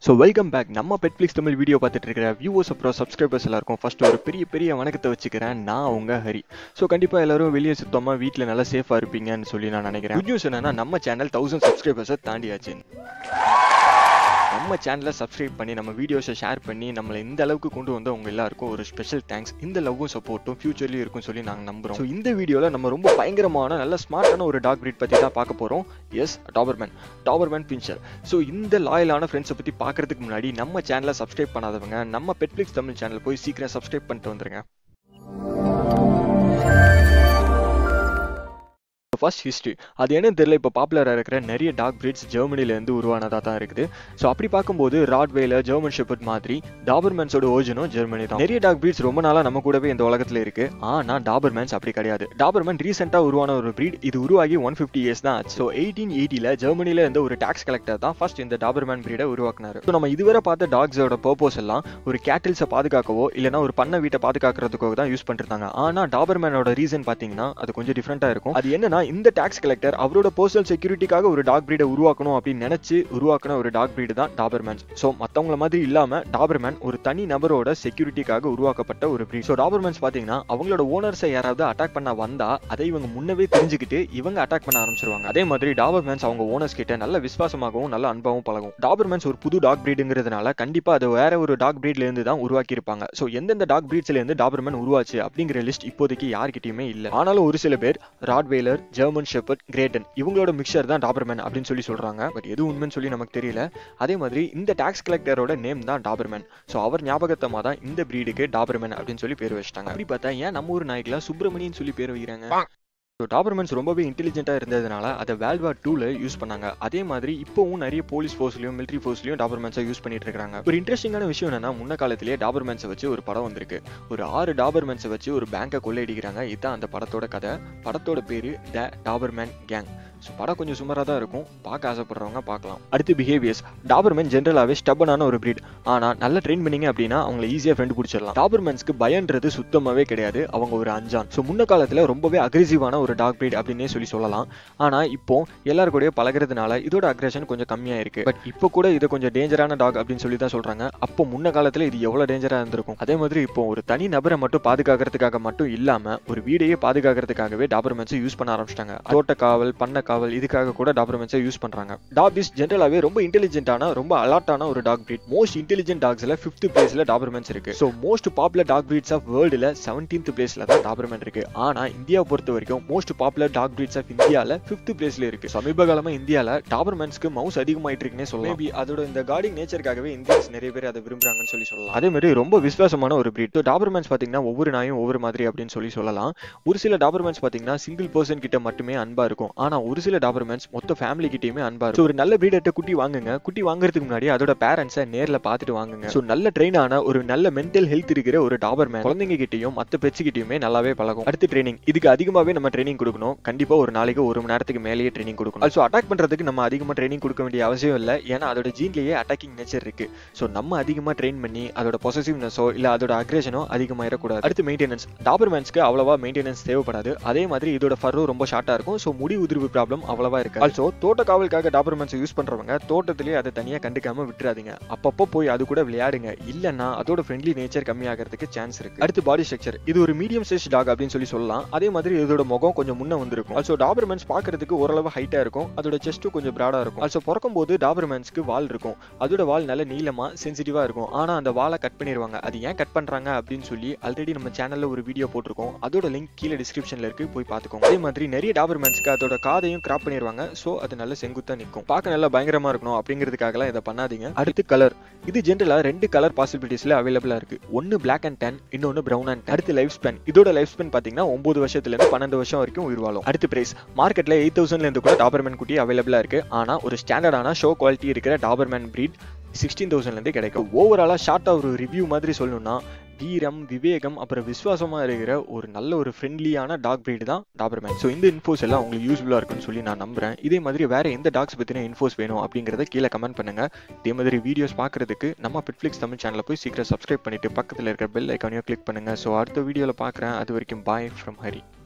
so welcome back நம்ம பெட்ஃப்ளிக்ஸ் Tamil video பார்த்துட்டு இருக்கிற வியூவர்ஸ் அப்புறம் சப்ஸ்கிரைபர்ஸ் எல்லாருக்கும் ஃபர்ஸ்ட் ஒரு பெரிய பெரிய வணக்கத்தை வச்சுக்கிறேன் நான் உங்க ஹரி ஸோ கண்டிப்பாக எல்லாரும் வெளியே சுத்தமா வீட்டில் நல்லா சேஃபாக இருப்பீங்கன்னு சொல்லி நான் நினைக்கிறேன் குட் நியூஸ் என்னன்னா நம்ம சேனல் தௌசண்ட் சப்ஸ்கிரைபர்ஸை தாண்டியாச்சு நம்ம சேனலை சப்ஸ்கிரைப் பண்ணி நம்ம வீடியோஸை ஷேர் பண்ணி நம்மளை இந்த அளவுக்கு கொண்டு வந்த உங்க எல்லாருக்கும் ஒரு ஸ்பெஷல் தேங்க்ஸ் இந்த லவ்வும் சப்போர்ட்டும் ஃபியூச்சர்லேயும் இருக்கும் சொல்லி நாங்கள் நம்புறோம் ஸோ இந்த வீடியோவில் நம்ம ரொம்ப பயங்கரமான நல்ல ஸ்மார்ட்டான ஒரு டாக் பிரீட் பற்றி தான் பார்க்க போகிறோம் yes Dobermann Dobermann pinscher so இந்த லாயலான ஃப்ரெண்ட்ஸை பற்றி பார்க்கறதுக்கு முன்னாடி நம்ம சேனலை சப்ஸ்கிரைப் பண்ணாதவங்க நம்ம பெட்ஃப்ளிக்ஸ் தமிழ் சேனல் போய் சீக்கிரம் சப்ஸ்கிரைப் பண்ணிட்டு வந்துருங்க ஃபர்ஸ்ட் ஹிஸ்ட்ரி அது என்னன்னு தெரியல இப்போ பாப்புலராக இருக்கிற நிறைய டாக் பிரீட்ஸ் ஜெர்மனிலேருந்து உருவானதாக தான் இருக்குது ஸோ அப்படி பார்க்கும்போது ராட்வேல ஜெர்மன் ஷெப்பர்ட் மாதிரி டாபர்மேன்ஸோட ஓஜனும் ஜெர்மனி தான் நிறைய டாக் பிரீட்ஸ் ரொம்ப நாளாக நம்ம கூடவே இந்த உலகத்தில் இருக்கு ஆனால் டாபர்மேன்ஸ் அப்படி கிடையாது டாபர்மேன் ரீசெண்டாக உருவான ஒரு பிரீட் இது உருவாகி ஒன் ஃபிஃப்டி இயர்ஸ் தான் ஆச்சு ஸோ எயிட்டீன் எயிட்டியில் ஜெர்மனியில் இருந்த ஒரு டாக்ஸ் கலெக்டர் தான் ஃபர்ஸ்ட் இந்த டாபர்மேன் பிரீடை உருவாக்குனாரு ஸோ நம்ம இதுவரை பார்த்த டாக்ஸோட பர்பஸ் எல்லாம் ஒரு கேட்டில்ஸை பாதுகாக்கவோ இல்லைனா ஒரு பண்ணை வீட்டை பாதுகாக்கிறதுக்கோ தான் யூஸ் பண்ணிருந்தாங்க ஆனால் டாபர்மேனோட ரீசன் பார்த்தீங்கன்னா அது கொஞ்சம் டிஃப்ரெண்ட்டாக இருக்கும் அது என்னன்னா இந்த டாக்ஸ் கலெக்டர் அவரோட பர்சனல் செக்யூரிட்டிக்காக ஒரு டாக் பிரீடை உருவாக்கணும் அப்படின்னு நினைச்சு உருவாக்கின ஒரு டாக் பிரீடு தான் டாபர்மேன் ஸோ மற்றவங்கள மாதிரி இல்லாம டாபர்மேன் ஒரு தனி நபரோட செக்யூரிட்டிக்காக உருவாக்கப்பட்ட ஒரு பிரீட் ஸோ டாபர்மேன்ஸ் பார்த்தீங்கன்னா அவங்களோட ஓனர்ஸை யாராவது அட்டாக் பண்ண வந்தா அதை இவங்க முன்னவே தெரிஞ்சுக்கிட்டு இவங்க அட்டாக் பண்ண ஆரம்பிச்சிருவாங்க அதே மாதிரி டாபர்மேன்ஸ் அவங்க ஓனர்ஸ் கிட்ட நல்ல விசுவாசமாகவும் நல்ல அன்பாகவும் பழகும் டாபர்மேன்ஸ் ஒரு புது டாக் பிரீடுங்கிறதுனால கண்டிப்பா அது வேற ஒரு டாக் பிரீட்ல இருந்து தான் உருவாக்கி இருப்பாங்க ஸோ எந்தெந்த டாக் பிரீட்ஸ்ல இருந்து டாபர்மேன் உருவாச்சு அப்படிங்கிற லிஸ்ட் இப்போதைக்கு யார்கிட்டயுமே இல்லை ஆனாலும் ஒரு சில பேர் ராட்வேலர் ஜெர்மன் ஷெப்பர்ட் கிரேட்டன் இவங்களோட மிக்சர் தான் டாபர்மேன் அப்படின்னு சொல்லி சொல்றாங்க பட் எது உண்மைன்னு சொல்லி நமக்கு தெரியல அதே மாதிரி இந்த டாக்ஸ் கலெக்டரோட நேம் தான் டாபர்மேன் ஸோ அவர் ஞாபகத்தமா தான் இந்த பிரீடுக்கு டாபர்மேன் அப்படின்னு சொல்லி பேர் வச்சிட்டாங்க அப்படி பார்த்தா ஏன் நம்ம ஊர் நாய்க்கெல்லாம் சுப்பிரமணியன் சொல்லி பேர் வைக்கிறாங்க ஸோ டாபர்மேன்ஸ் ரொம்பவே இன்டெலிஜென்ட்டாக இருந்ததுனால அதை வேல்ட் வார் டூவில் யூஸ் பண்ணாங்க அதே மாதிரி இப்போவும் நிறைய போலீஸ் ஃபோர்ஸ்லையும் மிலிட்ரி ஃபோர்ஸ்லையும் டாபர்மேன்ஸை யூஸ் பண்ணிட்டு இருக்காங்க ஒரு இன்ட்ரெஸ்டிங்கான விஷயம் என்னன்னா முன்ன காலத்திலேயே டாபர்மேன்ஸை வச்சு ஒரு படம் வந்திருக்கு ஒரு ஆறு டாபர்மேன்ஸை வச்சு ஒரு பேங்கை கொள்ளையடிக்கிறாங்க இதுதான் அந்த படத்தோட கதை படத்தோட பேரு த டாபர்மேன் கேங் ஸோ படம் கொஞ்சம் சுமாராக தான் இருக்கும் பார்க்க ஆசைப்படுறவங்க பார்க்கலாம் அடுத்து பிஹேவியர்ஸ் டாபர்மேன் ஜென்ரலாகவே ஸ்டப்பனான ஒரு பிரீட் ஆனால் நல்லா ட்ரெயின் பண்ணீங்க அப்படின்னா அவங்கள ஈஸியாக ஃப்ரெண்ட் பிடிச்சிடலாம் டாபர்மேன்ஸ்க்கு பயன்றது சுத்தமாகவே கிடையாது அவங்க ஒரு அஞ்சான் ஸோ முன்ன காலத்தில் ரொம்பவே அக்ரெசிவான ஒரு டாக் பிரீட் அப்படின்னே சொல்லி சொல்லலாம் ஆனால் இப்போ எல்லாரு கூடயும் பழகிறதுனால இதோட அக்ரெஷன் கொஞ்சம் கம்மியாக இருக்கு பட் இப்போ கூட இது கொஞ்சம் டேஞ்சரான டாக் அப்படின்னு சொல்லி தான் சொல்றாங்க அப்போ முன்ன காலத்தில் இது எவ்வளோ டேஞ்சராக இருந்திருக்கும் அதே மாதிரி இப்போ ஒரு தனி நபரை மட்டும் பாதுகாக்கிறதுக்காக மட்டும் இல்லாமல் ஒரு வீடையே பாதுகாக்கிறதுக்காகவே டாபர்மேன்ஸை யூஸ் பண்ண ஆரம்பிச்சிட்டாங்க தோட்ட காவல் பண்ண காவல் இதுக்காக கூட டாபர்மேன்ஸை யூஸ் பண்றாங்க டாபிஸ் ஜென்ரலாகவே ரொம்ப இன்டெலிஜென்ட்டான ரொம்ப அலர்ட்டான ஒரு டாக் பிரீட் மோஸ்ட் இன்டெலிஜென்ட் டாக்ஸ்ல ஃபிஃப்த் பிளேஸ்ல டாபர்மேன்ஸ் இருக்கு so most popular dog breeds of வேர்ல்டுல செவன்டீன்த் பிளேஸ்ல தான் டாபர்மேன் இருக்கு ஆனா இந்தியா பொறுத்த வரைக்கும் most popular dog breeds of இந்தியால ஃபிஃப்த் பிளேஸ்ல இருக்கு சமீப காலமா இந்தியால டாபர்மேன்ஸ்க்கு மவுஸ் அதிகமாயிட்டு இருக்குன்னே சொல்லலாம் மேபி அதோட இந்த கார்டிங் நேச்சருக்காகவே இந்தியன்ஸ் நிறைய பேர் அதை விரும்புறாங்கன்னு சொல்லி சொல்லலாம் அதே மாதிரி ரொம்ப விசுவாசமான ஒரு பிரீட் டாபர்மேன்ஸ் பாத்தீங்கன்னா ஒவ்வொரு நாயும் ஒவ்வொரு மாதிரி அப்படின்னு சொல்லி சொல்லலாம் ஒரு சில டாபர்மேன்ஸ் பாத்தீங்கன்னா சிங்கிள் பர்சன் கிட்ட மட்டுமே அன்பா இருக்கும் ஆனா ஒரு சில டாபர்மேன்ஸ் மொத்த ஃபேமிலி கிட்டயுமே அன்பா இருக்கும் ஒரு நல்ல பிரீடர்ட்ட குட்டி வாங்குங்க குட்டி வாங்குறதுக்கு முன்னாடி அதோட பேரண்ட்ஸை நேர்ல பார்த்துட்டு வாங்குங்க ஸோ நல்ல ட்ரெயின் ஆன ஒரு நல்ல மென்டல் ஹெல்த் இருக்கிற ஒரு டாபர்மேன் குழந்தைங்க கிட்டயும் மத்த பெட்ஸ் கிட்டயுமே நல்லாவே பழகும் அடுத்து ட்ரைனிங் இதுக்கு அதிகமாவே நம்ம ட்ரைனிங் கொடுக்கணும் கண்டிப்பா ஒரு நாளைக்கு ஒரு மணி நேரத்துக்கு மேலேயே ட்ரைனிங் கொடுக்கணும் ஆல்சோ அட்டாக் பண்றதுக்கு நம்ம அதிகமா ட்ரைனிங் கொடுக்க வேண்டிய அவசியம் இல்லை ஏன்னா அதோட ஜீன்லயே அட்டாக்கிங் நேச்சர் இருக்கு ஸோ நம்ம அதிகமா ட்ரெயின் பண்ணி அதோட பொசசிவ்னஸோ இல்ல அதோட அக்ரேஷனோ அதிகமாயிடக்கூடாது அடுத்து மெயின்டெனன்ஸ் டாபர்மேன்ஸ்க்கு அவ்வளவா மெயின்டெனன்ஸ் தேவைப்படாது அதே மாதிரி இதோட ஃபர்ரும் ரொம்ப ஷார்ட்டா இருக்கும் ஸோ முடி உதிர்வு ப்ராப்ளம் அவ்வளவா இருக்கு ஆல்சோ தோட்ட காவலுக்காக டாபர்மேன்ஸ் யூஸ் பண்றவங்க தோட்டத்திலேயே அதை தனியா கண்டுக்காம விட்டுறாதீங்க அப்பப்போ போய் அது கூட விளையாடுங்க இல்லைன்னா அதோட ஃப்ரெண்ட்லி நேச்சர் கம்மியாகிறதுக்கு சான்ஸ் இருக்கு அடுத்து பாடி ஸ்ட்ரக்சர் இது ஒரு மீடியம் சைஸ் டாக் அப்படின்னு சொல்லி சொல்லலாம் அதே மாதிரி இதோட முகம் கொஞ்சம் முன்ன வந்திருக்கும் ஆல்சோ டாபர்மேன்ஸ் பாக்குறதுக்கு ஓரளவு ஹைட்டா இருக்கும் அதோட செஸ்ட்டும் கொஞ்சம் பிராடா இருக்கும் ஆல்சோ பிறக்கும் போது டாபர்மேன்ஸ்க்கு வால் இருக்கும் அதோட வால் நல்ல நீளமா சென்சிட்டிவா இருக்கும் ஆனா அந்த வாலை கட் பண்ணிடுவாங்க அது ஏன் கட் பண்றாங்க அப்படின்னு சொல்லி ஆல்ரெடி நம்ம சேனல்ல ஒரு வீடியோ போட்டிருக்கோம் அதோட லிங்க் கீழே டிஸ்கிரிப்ஷன்ல இருக்கு போய் பார்த்துக்கோங்க அதே மாதிரி நிறைய டாபர்மேன்ஸ்க்கு அதோட காதையும் கிராப் பண்ணிடுவாங்க ஸோ அது நல்ல செங்குத்தா நிற்கும் பார்க்க நல்லா பயங்கரமா இருக்கணும் அப்படிங்கிறதுக்காகலாம் இதை பண்ணாதீங்க அடுத்து கலர் இது ஜென்ரலா ரெண்டு கலர் பாசிபிலிட்டிஸ்ல அவைலபிளா இருக்கு ஒன்னு பிளாக் அண்ட் டென் இன்னொன்னு பிரவுன் அண்ட் அடுத்து லைஃப் ஸ்பென் இதோட லைஃப் ஸ்பென் பாத்தீங்கன்னா ஒன்பது வருஷத்துல இருந்து பன்னெண்டு வருஷம் வரைக்கும் உயிர் வாழும் அடுத்து பிரைஸ் மார்க்கெட்ல எயிட் தௌசண்ட்ல இருந்து கூட டாபர்மேன் குட்டி அவைலபிளா இருக்கு ஆனா ஒரு ஸ்டாண்டர்டான ஷோ குவாலிட்டி இருக்கிற டாபர்மேன் பிரீட் சிக்ஸ்டீன் தௌசண்ட்லேருந்து கிடைக்கும் ஓவராலா ஷார்ட்டாக ஒரு ரிவ்யூ மாதிரி சொல்லணும்னா வீரம் விவேகம் அப்புறம் விசுவாசமா இருக்கிற ஒரு நல்ல ஒரு ஃப்ரெண்ட்லியான டாக் பிரீடு தான் டாபர்மேன் ஸோ இந்த இன்ஃபோஸ் எல்லாம் உங்களுக்கு யூஸ்ஃபுல்லாக இருக்குன்னு சொல்லி நான் நம்புறேன் இதே மாதிரி வேற எந்த டாக்ஸ் பற்றின இன்ஃபோஸ் வேணும் அப்படிங்கிறத கீழே கமெண்ட் பண்ணுங்க இதே மாதிரி வீடியோஸ் பார்க்கறதுக்கு நம்ம பெட்ஃப்ளிக்ஸ் தமிழ் சேனலை போய் சீக்கிரம் சப்ஸ்கிரைப் பண்ணிட்டு பக்கத்தில் இருக்கிற பெல் ஐக்கானையும் கிளிக் பண்ணுங்க ஸோ அடுத்த வீடியோவில் பார்க்குறேன் அது வரைக்கும் பாய் ஃப்ரம் ஹரி